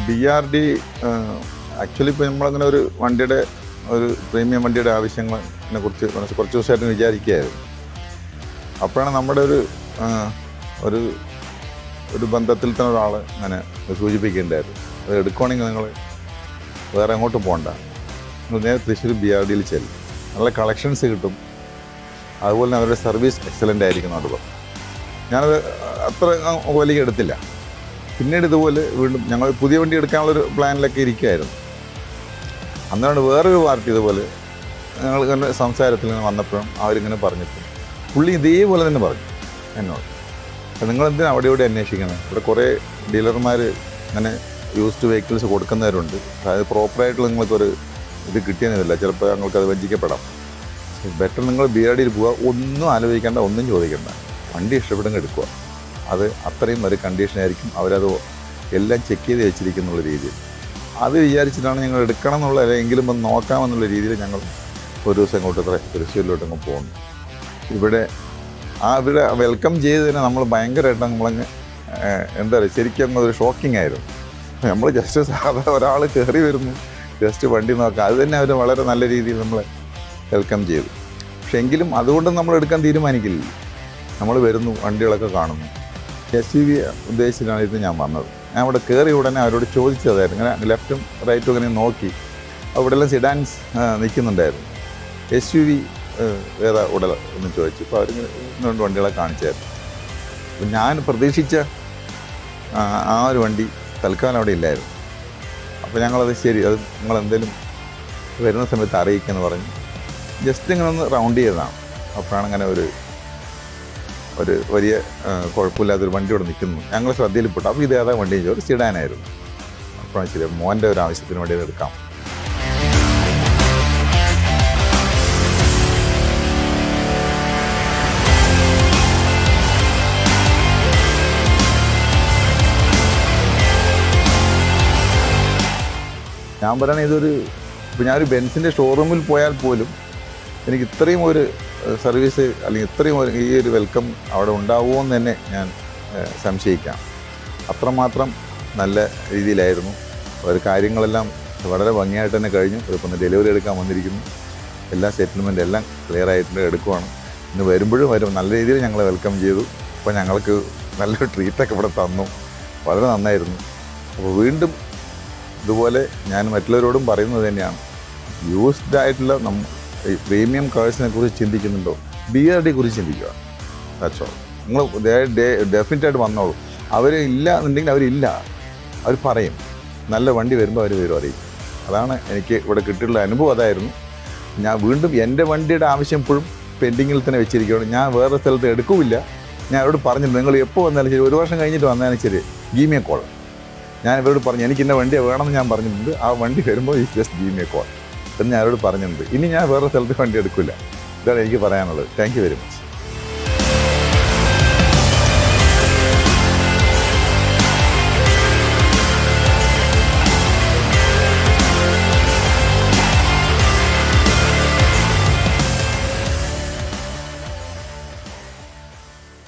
B R D actually ഇപ്പോൾ നമ്മളങ്ങനെ ഒരു വണ്ടിയുടെ ഒരു പ്രീമിയം വണ്ടിയുടെ ആവശ്യങ്ങളെ കുറിച്ച് മനസ്സ് കുറച്ച് ദിവസമായിട്ട് വിചാരിക്കുകയായിരുന്നു അപ്പോഴാണ് നമ്മുടെ ഒരു ആ, ഒരു ഒരു ബന്ധത്തിൽ തന്നെ ഒരാൾ അങ്ങനെ സൂചിപ്പിക്കേണ്ടായിരുന്നു അത് എടുക്കുകയാണെങ്കിൽ നിങ്ങൾ വേറെ എങ്ങോട്ടും പോകണ്ട നിങ്ങൾ നേരെ തൃശ്ശൂർ ബി ആർ ഡിയിൽ ചെല്ലും നല്ല കളക്ഷൻസ് കിട്ടും അതുപോലെ തന്നെ അവരുടെ സർവീസ് എക്സലൻ്റ് ആയിരിക്കും എന്നോട് പറഞ്ഞു ഞാനത് അത്ര വലിയ എടുത്തില്ല പിന്നീട് ഇതുപോലെ വീണ്ടും ഞങ്ങൾ പുതിയ വണ്ടി എടുക്കാനുള്ളൊരു പ്ലാനിലൊക്കെ ഇരിക്കുകയായിരുന്നു അന്നാണ് വേറൊരു പാർട്ടി ഇതുപോലെ ഞങ്ങൾ ഇങ്ങനെ സംസാരത്തിൽ ഇങ്ങനെ വന്നപ്പോഴും അവരിങ്ങനെ പറഞ്ഞിട്ട് പുള്ളി ഇതേപോലെ തന്നെ പറഞ്ഞു എന്നോട് അപ്പോൾ നിങ്ങൾ എന്തിനാ അവിടെ ഇവിടെ അന്വേഷിക്കണം ഇവിടെ കുറേ ഡീലർമാർ അങ്ങനെ യൂസ്ഡ് വെഹിക്കിൾസ് കൊടുക്കുന്നവരുണ്ട് അതായത് പ്രോപ്പറായിട്ടുള്ള നിങ്ങൾക്കൊരു ഇത് കിട്ടിയെന്നില്ല ചിലപ്പോൾ ഞങ്ങൾക്ക് അത് വഞ്ചിക്കപ്പെടാം ബെറ്റർ നിങ്ങൾ ബി ആർ ഡിയിൽ പോവുക ഒന്നും ആലോചിക്കേണ്ട ഒന്നും ചോദിക്കേണ്ട വണ്ടി ഇഷ്ടപ്പെടുന്ന എടുക്കുക അത് അത്രയും ഒരു കണ്ടീഷനായിരിക്കും അവരത് എല്ലാം ചെക്ക് ചെയ്ത് വെച്ചിരിക്കുന്നുള്ള രീതിയിൽ അത് വിചാരിച്ചിട്ടാണ് ഞങ്ങൾ എടുക്കണം എന്നുള്ള എങ്കിലും ഒന്ന് നോക്കാമെന്നുള്ള രീതിയിൽ ഞങ്ങൾ ഒരു ദിവസം ഇങ്ങോട്ട് ഇത്ര തൃശ്ശൂരിലോട്ട് അങ്ങ് പോകുന്നു ഇവിടെ ആ ഇവിടെ വെൽക്കം ചെയ്തതിന് നമ്മൾ ഭയങ്കരമായിട്ട് നമ്മളങ്ങ് ഏഹ്, എന്താ പറയുക ശരിക്കും അങ്ങ് ഒരു ഷോക്കിംഗ് ആയിരുന്നു നമ്മൾ ജസ്റ്റ് സാധാ ഒരാൾ കയറി വരുന്നു ജസ്റ്റ് വണ്ടി നോക്കാം അത് തന്നെ അവർ വളരെ നല്ല രീതിയിൽ നമ്മളെ വെൽക്കം ചെയ്തു പക്ഷെ എങ്കിലും അതുകൊണ്ട് നമ്മൾ എടുക്കാൻ തീരുമാനിക്കില്ല നമ്മൾ വരുന്നു വണ്ടികളൊക്കെ കാണുന്നു എസ് യു വി ഉദ്ദേശിച്ചിട്ടാണ് ഇത് ഞാൻ വന്നത് ഞാൻ അവിടെ കയറി ഉടനെ അവരോട് ചോദിച്ചതായിരുന്നു ഇങ്ങനെ ലെഫ്റ്റും റൈറ്റും ഇങ്ങനെ നോക്കി അവിടെ എല്ലാം സിഡാൻസ് നിൽക്കുന്നുണ്ടായിരുന്നു എസ് യു വി ഏതാ ഉടല എന്ന് ചോദിച്ചു അപ്പോൾ അവരിങ്ങനെ ഒന്ന് രണ്ട് വണ്ടികളെ കാണിച്ചായിരുന്നു അപ്പം ഞാൻ പ്രതീക്ഷിച്ച ആ, ആ ഒരു വണ്ടി തൽക്കാലം അവിടെ ഇല്ലായിരുന്നു അപ്പോൾ ഞങ്ങളത് ശരി അത് നിങ്ങൾ എന്തെങ്കിലും വരുന്ന സമയത്ത് അറിയിക്കുമെന്ന് പറഞ്ഞു ജസ്റ്റ് ഇങ്ങനെ ഒന്ന് റൗണ്ട് ചെയ്തതാണ് അപ്പോഴാണ് അങ്ങനെ ഒരു ഒരു വലിയ ആ, കുഴപ്പമില്ലാത്തൊരു വണ്ടി ഇവിടെ നിൽക്കുന്നു ഞങ്ങൾ ശ്രദ്ധയിൽപ്പെട്ടു അപ്പോൾ ഇത് ഏതാ വണ്ടി ഒരു സിഡാനായിരുന്നു അപ്പോഴാണ് ശരി മോൻ്റെ ഒരു ആവശ്യത്തിന് വേണ്ടി ഇത് എടുക്കാം ഞാൻ പറയണ ഇതൊരു ഇപ്പം ഞാനൊരു ബെൻസിൻ്റെ ഷോറൂമിൽ പോയാൽ പോലും എനിക്ക് ഇത്രയും ഒരു ഏഹ്, സർവീസ് അല്ലെങ്കിൽ ഇത്രയും ഒരു ഈ ഒരു വെൽക്കം അവിടെ ഉണ്ടാവുമോ എന്ന് തന്നെ ഞാൻ ഏഹ്, സംശയിക്കാം അത്രമാത്രം നല്ല രീതിയിലായിരുന്നു ഒരു കാര്യങ്ങളെല്ലാം വളരെ ഭംഗിയായിട്ട് തന്നെ കഴിഞ്ഞു ഇപ്പം ഡെലിവറി എടുക്കാൻ വന്നിരിക്കുന്നു എല്ലാ സെറ്റിൽമെൻ്റ് എല്ലാം ക്ലിയർ ആയിട്ട് എടുക്കുവാണ് ഇന്ന് വരുമ്പോഴും വരും നല്ല രീതിയിൽ ഞങ്ങളെ വെൽക്കം ചെയ്തു അപ്പോൾ ഞങ്ങൾക്ക് നല്ലൊരു ട്രീറ്റൊക്കെ ഇവിടെ തന്നു വളരെ നന്നായിരുന്നു അപ്പോൾ വീണ്ടും ഇതുപോലെ ഞാൻ മറ്റുള്ളവരോടും പറയുന്നത് തന്നെയാണ് യൂസ്ഡ് ആയിട്ടുള്ള നമ്മ ഈ പ്രീമിയം കാഴ്സിനെ കുറിച്ച് ചിന്തിക്കുന്നുണ്ടോ ബി ആർ ഡി കുറിച്ച് ചിന്തിക്കുക തച്ചോ നിങ്ങൾ ഡെഫിനറ്റ് ആയിട്ട് വന്നോളൂ അവർ ഇല്ല എന്നുണ്ടെങ്കിൽ അവരില്ല അവർ പറയും നല്ല വണ്ടി വരുമ്പോൾ അവർ വരും അറിയും അതാണ് എനിക്ക് ഇവിടെ കിട്ടിയിട്ടുള്ള അനുഭവം അതായിരുന്നു ഞാൻ വീണ്ടും എൻ്റെ വണ്ടിയുടെ ആവശ്യം ഇപ്പോഴും പെൻഡിങ്ങിൽ തന്നെ വെച്ചിരിക്കുകയാണ് ഞാൻ വേറെ സ്ഥലത്ത് എടുക്കില്ല ഞാൻ അവരോട് പറഞ്ഞിട്ടുണ്ട് നിങ്ങൾ എപ്പോൾ വന്നാലും ശരി ഒരു വർഷം കഴിഞ്ഞിട്ട് വന്നാലും ശരി ഗീമിയ കോൾ ഞാൻ ഇവരോട് പറഞ്ഞു എനിക്ക് ഇന്ന വണ്ടി വേണമെന്ന് ഞാൻ പറഞ്ഞിട്ടുണ്ട് ആ വണ്ടി വരുമ്പോൾ ഈ ജസ്റ്റ് ഗീമിയ കോൾ എന്ന് ഞാൻ അവരോട് പറഞ്ഞിട്ടുണ്ട് ഇനി ഞാൻ വേറെ സ്ഥലത്ത് വണ്ടി എടുക്കില്ല ഇതാണ് എനിക്ക് പറയാനുള്ളത് താങ്ക് യു വെരി മച്ച്